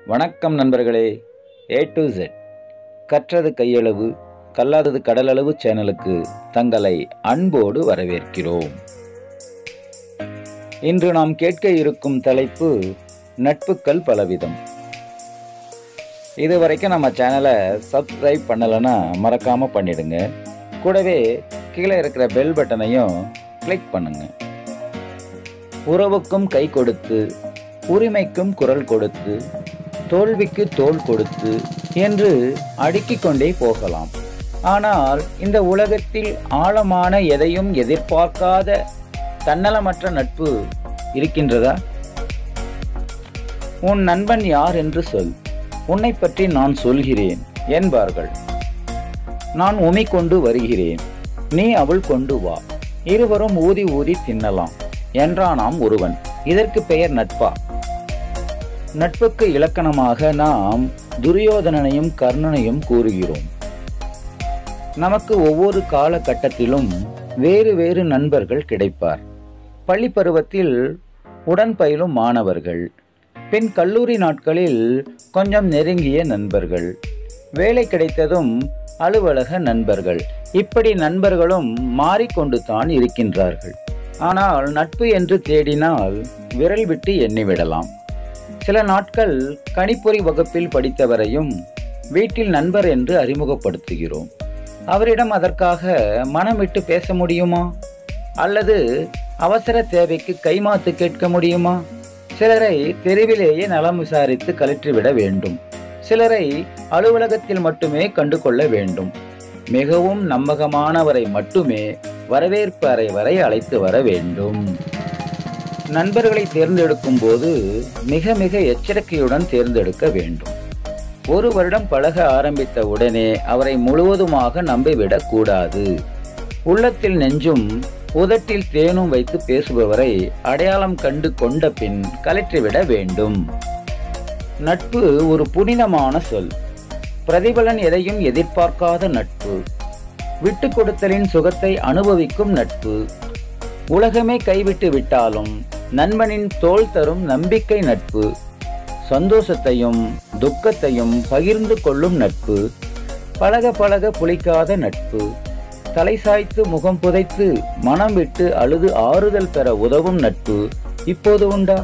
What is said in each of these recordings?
வணக்கம் நண்பர்களே A to Z கற்றது கையளவு கல்லாதது கடலளவு சேனலுக்கு தங்களை அன்போடு வரவேற்கிறோம் இன்று நாம் கேட்க இருக்கும் தலைப்பு நட்புக்கள் பலவிதம் இது வரைக்கும் நம்ம சேனலை சப்ஸ்கிரைப் பண்ணலைன்னா மறக்காம பண்ணிடுங்க கூடவே கீழே இருக்கிற பெல் பட்டனையும் கிளிக் பண்ணுங்க உறவுக்கும் கை கொடுத்து உரிமைக்கும் குரல் கொடுத்து தோல்விக்கு தோள் கொடுத்து என்று அடுக்கிக் கொண்டே போகலாம் ஆனால் இந்த உலகத்தில் ஆழமான எதையும் எதிர்பார்க்காத தன்னலமற்ற நட்பு இருக்கின்றதா உன் நண்பன் யார் என்று சொல் உன்னை பற்றி நான் சொல்கிறேன் என்பார்கள் நான் உமி கொண்டு வருகிறேன் நீ அவள் கொண்டு வா இருவரும் ஊதி ஊதி தின்னலாம் என்றானாம் ஒருவன் இதற்கு பெயர் நட்பா நட்புக்கு இலக்கணமாக நாம் துரியோதனனையும் கர்ணனையும் கூறுகிறோம் நமக்கு ஒவ்வொரு காலகட்டத்திலும் வேறு வேறு நண்பர்கள் கிடைப்பார் பள்ளி பருவத்தில் உடன் பயிலும் மாணவர்கள் பின் கல்லூரி நாட்களில் கொஞ்சம் நெருங்கிய நண்பர்கள் வேலை கிடைத்ததும் அலுவலக நண்பர்கள் இப்படி நண்பர்களும் மாறிக்கொண்டு தான் இருக்கின்றார்கள் ஆனால் நட்பு என்று தேடினால் விரல் விட்டு எண்ணிவிடலாம் சில நாட்கள் கணிப்பொறி வகுப்பில் படித்தவரையும் வீட்டில் நண்பர் என்று அறிமுகப்படுத்துகிறோம் அவரிடம் அதற்காக மனம் விட்டு பேச முடியுமா அல்லது அவசர தேவைக்கு கைமாத்து கேட்க முடியுமா சிலரை தெருவிலேயே நலம் விசாரித்து கலற்றிவிட வேண்டும் சிலரை அலுவலகத்தில் மட்டுமே கண்டு கொள்ள வேண்டும் மிகவும் நம்பகமானவரை மட்டுமே வரவேற்பு அறை வரை அழைத்து வர வேண்டும் நண்பர்களை தேர்ந்தெடுக்கும் போது மிக மிக எச்சரிக்கையுடன் தேர்ந்தெடுக்க வேண்டும் ஒரு வருடம் பழக ஆரம்பித்த உடனே அவரை முழுவதுமாக நம்பிவிடக் கூடாது உள்ளத்தில் நெஞ்சும் உதட்டில் தேனும் வைத்து பேசுபவரை அடையாளம் கண்டு கொண்ட பின் கலற்றிவிட வேண்டும் நட்பு ஒரு புனிதமான சொல் பிரதிபலன் எதையும் எதிர்பார்க்காத நட்பு விட்டு கொடுத்தலின் சுகத்தை அனுபவிக்கும் நட்பு உலகமே கைவிட்டு விட்டாலும் நண்பனின் தோல் தரும் நம்பிக்கை நட்பு சந்தோஷத்தையும் துக்கத்தையும் பகிர்ந்து கொள்ளும் நட்பு பழக பழக புளிக்காத நட்பு தலை சாய்த்து முகம் புதைத்து மனம் விட்டு அழுது ஆறுதல் பெற உதவும் நட்பு இப்போது உண்டா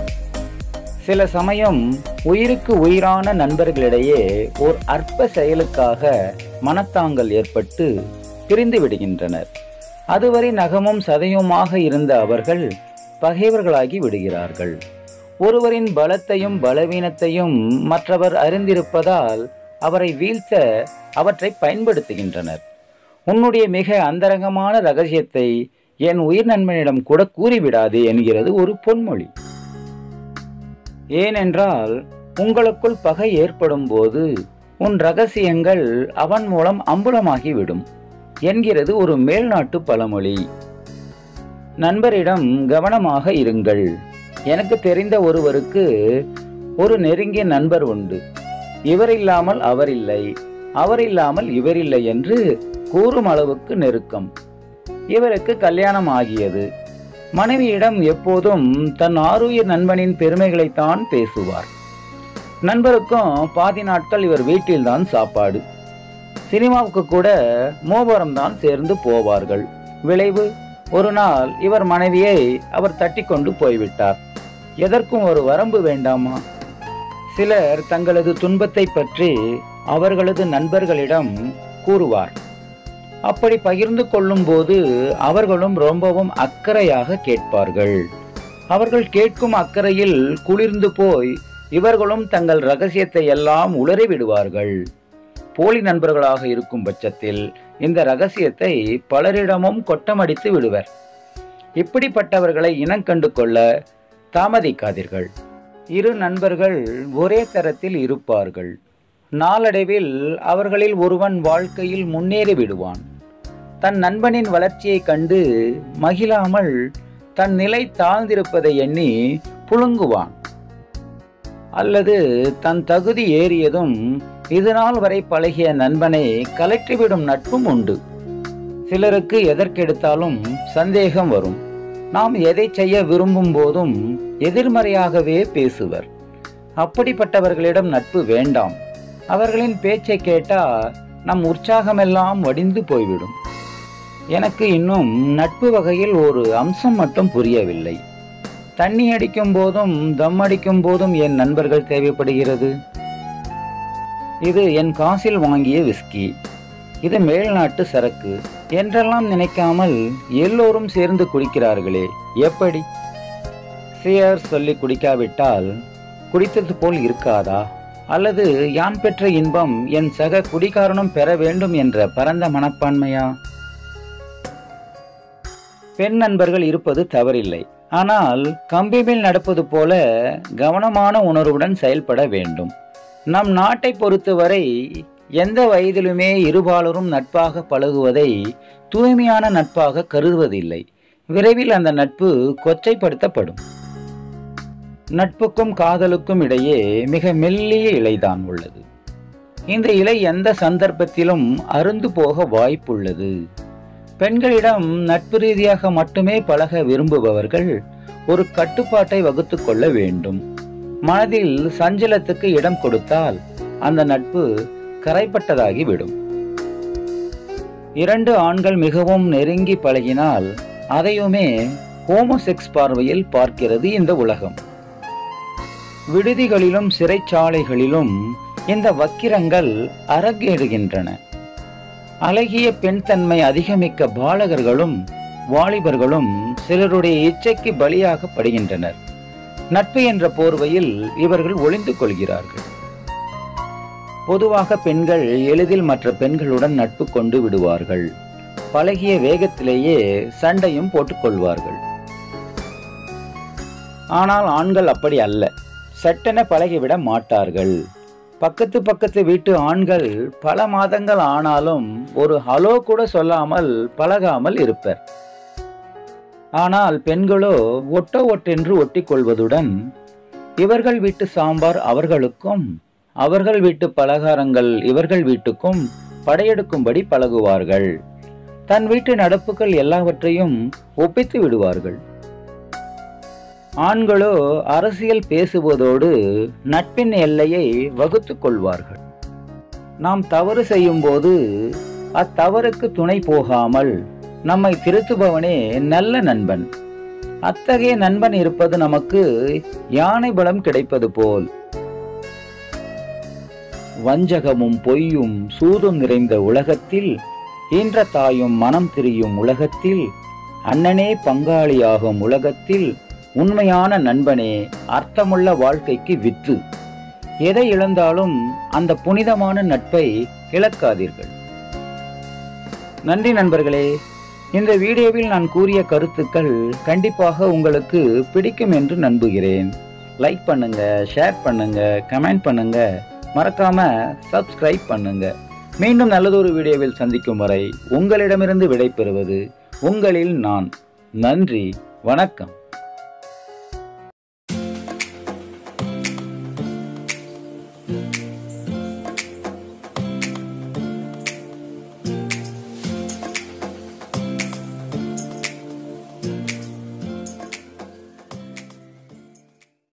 சில சமயம் உயிருக்கு உயிரான நண்பர்களிடையே ஓர் அற்ப செயலுக்காக மனத்தாங்கல் ஏற்பட்டு பிரிந்து விடுகின்றனர் அதுவரை நகமும் சதையுமாக இருந்த அவர்கள் பகைவர்களாகி விடுகிறார்கள் ஒருவரின் பலத்தையும் பலவீனத்தையும் மற்றவர் அறிந்திருப்பதால் அவரை வீழ்த்த அவற்றை பயன்படுத்துகின்றனர் உன்னுடைய மிக அந்தரங்கமான ரகசியத்தை என் உயிர் நண்பனிடம் கூட கூறிவிடாதே என்கிறது ஒரு பொன்மொழி ஏனென்றால் உங்களுக்குள் பகை ஏற்படும் போது உன் ரகசியங்கள் அவன் மூலம் அம்புலமாகிவிடும் என்கிறது ஒரு மேல்நாட்டு பழமொழி நண்பரிடம் கவனமாக இருங்கள் எனக்கு தெரிந்த ஒருவருக்கு ஒரு நெருங்கிய நண்பர் உண்டு இவர் இல்லாமல் அவர் இல்லை அவர் இல்லாமல் இவர் இல்லை என்று கூறும் அளவுக்கு நெருக்கம் இவருக்கு கல்யாணம் ஆகியது மனைவியிடம் எப்போதும் தன் ஆருயிர் நண்பனின் பெருமைகளைத்தான் பேசுவார் நண்பருக்கும் பாதி நாட்கள் இவர் வீட்டில்தான் சாப்பாடு சினிமாவுக்கு கூட மூவரம் தான் சேர்ந்து போவார்கள் விளைவு ஒரு நாள் இவர் மனைவியை அவர் தட்டி கொண்டு போய்விட்டார் எதற்கும் ஒரு வரம்பு வேண்டாமா சிலர் தங்களது துன்பத்தை பற்றி அவர்களது நண்பர்களிடம் கூறுவார் அப்படி பகிர்ந்து கொள்ளும் போது அவர்களும் ரொம்பவும் அக்கறையாக கேட்பார்கள் அவர்கள் கேட்கும் அக்கறையில் குளிர்ந்து போய் இவர்களும் தங்கள் ரகசியத்தை எல்லாம் உளறி விடுவார்கள் போலி நண்பர்களாக இருக்கும் பட்சத்தில் இந்த ரகசியத்தை பலரிடமும் கொட்டமடித்து விடுவர் இப்படிப்பட்டவர்களை இனம் கண்டு கொள்ள தாமதிக்காதீர்கள் இரு நண்பர்கள் ஒரே தரத்தில் இருப்பார்கள் நாளடைவில் அவர்களில் ஒருவன் வாழ்க்கையில் முன்னேறி விடுவான் தன் நண்பனின் வளர்ச்சியை கண்டு மகிழாமல் தன் நிலை தாழ்ந்திருப்பதை எண்ணி புழுங்குவான் அல்லது தன் தகுதி ஏறியதும் இதுநாள் வரை பழகிய நண்பனை கலற்றிவிடும் நட்பும் உண்டு சிலருக்கு எதற்கெடுத்தாலும் சந்தேகம் வரும் நாம் எதை செய்ய விரும்பும் போதும் எதிர்மறையாகவே பேசுவர் அப்படிப்பட்டவர்களிடம் நட்பு வேண்டாம் அவர்களின் பேச்சை கேட்டா நம் உற்சாகமெல்லாம் வடிந்து போய்விடும் எனக்கு இன்னும் நட்பு வகையில் ஒரு அம்சம் மட்டும் புரியவில்லை தண்ணி அடிக்கும் போதும் தம் அடிக்கும் போதும் என் நண்பர்கள் தேவைப்படுகிறது இது என் காசில் வாங்கிய விஸ்கி இது மேல்நாட்டு சரக்கு என்றெல்லாம் நினைக்காமல் எல்லோரும் சேர்ந்து குடிக்கிறார்களே எப்படி சியர் சொல்லி குடிக்காவிட்டால் குடித்தது போல் இருக்காதா அல்லது யான் பெற்ற இன்பம் என் சக குடிகாரனும் பெற வேண்டும் என்ற பரந்த மனப்பான்மையா பெண் நண்பர்கள் இருப்பது தவறில்லை ஆனால் கம்பி மேல் நடப்பது போல கவனமான உணர்வுடன் செயல்பட வேண்டும் நம் நாட்டை பொறுத்தவரை எந்த வயதிலுமே இருபாலரும் நட்பாக பழகுவதை தூய்மையான நட்பாக கருதுவதில்லை விரைவில் அந்த நட்பு கொச்சைப்படுத்தப்படும் நட்புக்கும் காதலுக்கும் இடையே மிக மெல்லிய இலைதான் உள்ளது இந்த இலை எந்த சந்தர்ப்பத்திலும் அருந்து போக வாய்ப்புள்ளது பெண்களிடம் நட்பு ரீதியாக மட்டுமே பழக விரும்புபவர்கள் ஒரு கட்டுப்பாட்டை வகுத்து கொள்ள வேண்டும் மனதில் சஞ்சலத்துக்கு இடம் கொடுத்தால் அந்த நட்பு கரைப்பட்டதாகிவிடும் இரண்டு ஆண்கள் மிகவும் நெருங்கி பழகினால் அதையுமே ஹோமோசெக்ஸ் பார்வையில் பார்க்கிறது இந்த உலகம் விடுதிகளிலும் சிறைச்சாலைகளிலும் இந்த வக்கிரங்கள் அரங்கேறுகின்றன அழகிய பெண் தன்மை அதிகமிக்க பாலகர்களும் வாலிபர்களும் சிலருடைய இச்சைக்கு பலியாகப்படுகின்றனர் நட்பு என்ற போர்வையில் இவர்கள் ஒளிந்து கொள்கிறார்கள் பொதுவாக பெண்கள் எளிதில் மற்ற பெண்களுடன் நட்பு கொண்டு விடுவார்கள் பழகிய வேகத்திலேயே சண்டையும் போட்டுக்கொள்வார்கள் ஆனால் ஆண்கள் அப்படி அல்ல சட்டென பழகிவிட மாட்டார்கள் பக்கத்து பக்கத்து வீட்டு ஆண்கள் பல மாதங்கள் ஆனாலும் ஒரு ஹலோ கூட சொல்லாமல் பழகாமல் இருப்பர் ஆனால் பெண்களோ ஒட்ட ஒட்டென்று ஒட்டி கொள்வதுடன் இவர்கள் வீட்டு சாம்பார் அவர்களுக்கும் அவர்கள் வீட்டு பலகாரங்கள் இவர்கள் வீட்டுக்கும் படையெடுக்கும்படி பழகுவார்கள் தன் வீட்டு நடப்புகள் எல்லாவற்றையும் ஒப்பித்து விடுவார்கள் ஆண்களோ அரசியல் பேசுவதோடு நட்பின் எல்லையை வகுத்து கொள்வார்கள் நாம் தவறு செய்யும் போது அத்தவறுக்கு துணை போகாமல் நம்மை திருத்துபவனே நல்ல நண்பன் அத்தகைய நண்பன் இருப்பது நமக்கு யானை பலம் கிடைப்பது போல் வஞ்சகமும் பொய்யும் சூதும் நிறைந்த உலகத்தில் ஈன்ற தாயும் மனம் திரியும் உலகத்தில் அண்ணனே பங்காளியாகும் உலகத்தில் உண்மையான நண்பனே அர்த்தமுள்ள வாழ்க்கைக்கு வித்து எதை இழந்தாலும் அந்த புனிதமான நட்பை இழக்காதீர்கள் நன்றி நண்பர்களே இந்த வீடியோவில் நான் கூறிய கருத்துக்கள் கண்டிப்பாக உங்களுக்கு பிடிக்கும் என்று நம்புகிறேன் லைக் பண்ணுங்க ஷேர் பண்ணுங்க கமெண்ட் பண்ணுங்க மறக்காம சப்ஸ்கிரைப் பண்ணுங்க மீண்டும் நல்லதொரு வீடியோவில் சந்திக்கும் வரை உங்களிடமிருந்து விடைபெறுவது உங்களில் நான் நன்றி வணக்கம்